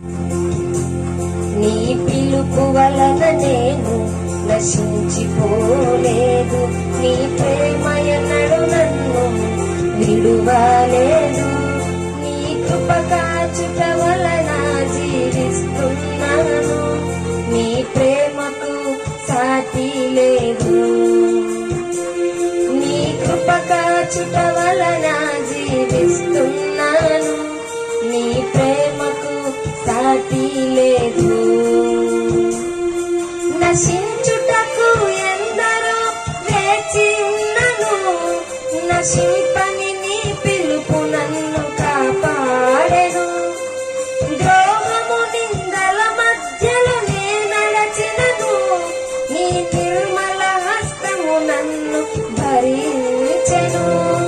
నీ పిలుపు వలన నేను నశించిపోలేదు నీ ప్రేమ ఎన్నడు నన్ను విడువలేదు నీ కృప కాచుట వలన జీవిస్తున్నాను నీ ప్రేమకు సాటి లేదు నీ కృప కాచుట వలన జీవిస్తున్నాను నీ ప్రేమకు సాటి లేదు నశించుటకు ఎందరో వేచి ఉన్నను నశింపని నీ పిలుపు నన్ను కాపాడెను ద్రోహము నిందల మధ్యలో నే నడచినను నీ నిర్మల హస్తము నన్ను భరించెను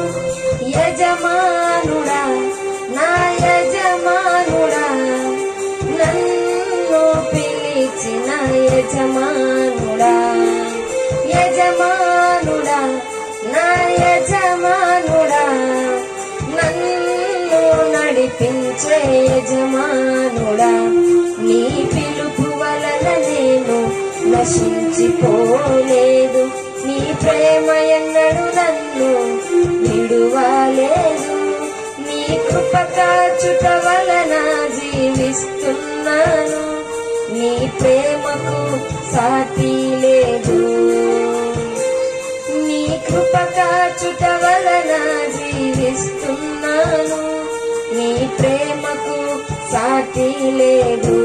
యజమానుడా నా యజమానుడా నన్ను పిలిచిన యజమానుడా యజమానుడా నా యజమానుడా నన్ను నడిపించే యజమానుడా నీ పిలుపు వలన నేను నశించిపోలేదు నీ ప్రేమ ఎన్నడు నన్ను విడువలేదు నీ కృప కాచుట వలన జీవిస్తున్నాను నీ ప్రేమకు సాటి లేదు నీ కృప కాచుట వలన జీవిస్తున్నాను నీ ప్రేమకు సాటి లేదు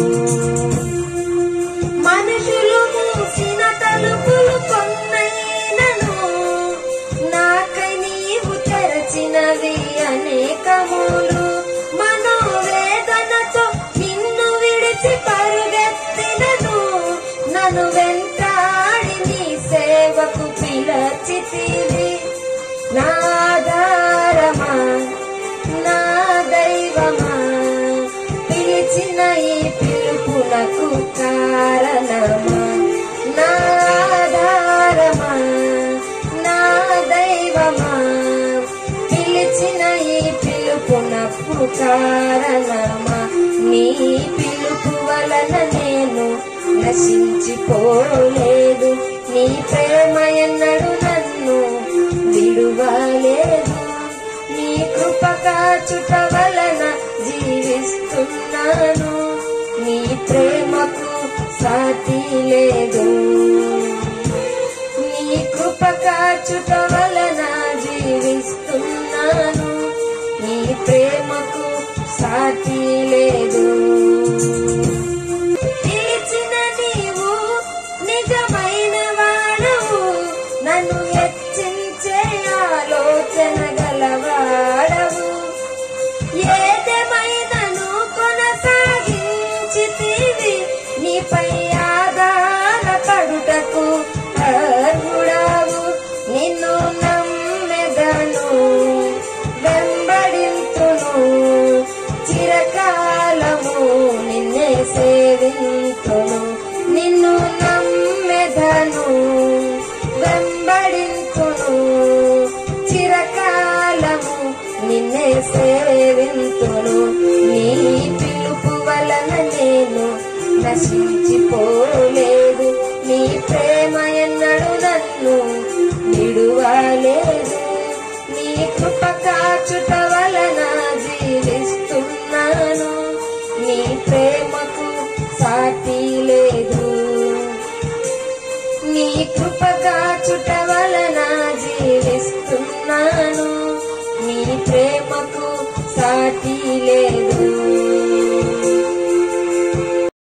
మనుషులు మూసిన తలుపులు కొన్నైనను నాకై నీవు తెరచినవి అనేకములు మనోవేదనతో నిన్ను విడిచి పరుగెత్తినను నన్ను వెంటాడి నీ సేవకు పిలచితివి నా ఆధారమా నా దైవమా పిలిచిన ఈ పిలుపునకు కారణమా నా ఆధారమా నా దైవమా పిలిచిన ఈ పిలుపునకు కారణమా నీ పిలుపు వలన నేను నశించిపోలేదు నీ ప్రేమ ఎన్నడు నన్ను విడువలేదు నీ కృప కాచుట వలన జీవిస్తున్నాను నీ ప్రేమకు సాటి లేదు నీ కృప కాచుట వలన జీవిస్తున్నాను నీ ప్రేమకు సాటి లేదు పిలిచిన నీవు నిజమైన వాడవు నన్ను హెచ్చించే ఆలోచన గలవాడవు ఏదేమైనను కొనసాగించితివి నీపై ఆధారపడుటకు అర్హుడావు నిన్ను నమ్మెదను వెంబడింతును చిరకాలము నిన్నే సేవింతును నిన్ను నమ్మెదను వెంబడింతును చిరకాలము నిన్నే సేవింతును నీ పిలుపు వలన నేను నశించిపోలేదు నీ ప్రేమ ఎన్నడు నన్ను విడువలేదు నీ కృప కాచుట వలన జీవిస్తున్నాను నీ ప్రేమకు సాటి లేదు నీ కృప కాచుట వలన జీవిస్తున్నాను నీ ప్రేమకు సాటి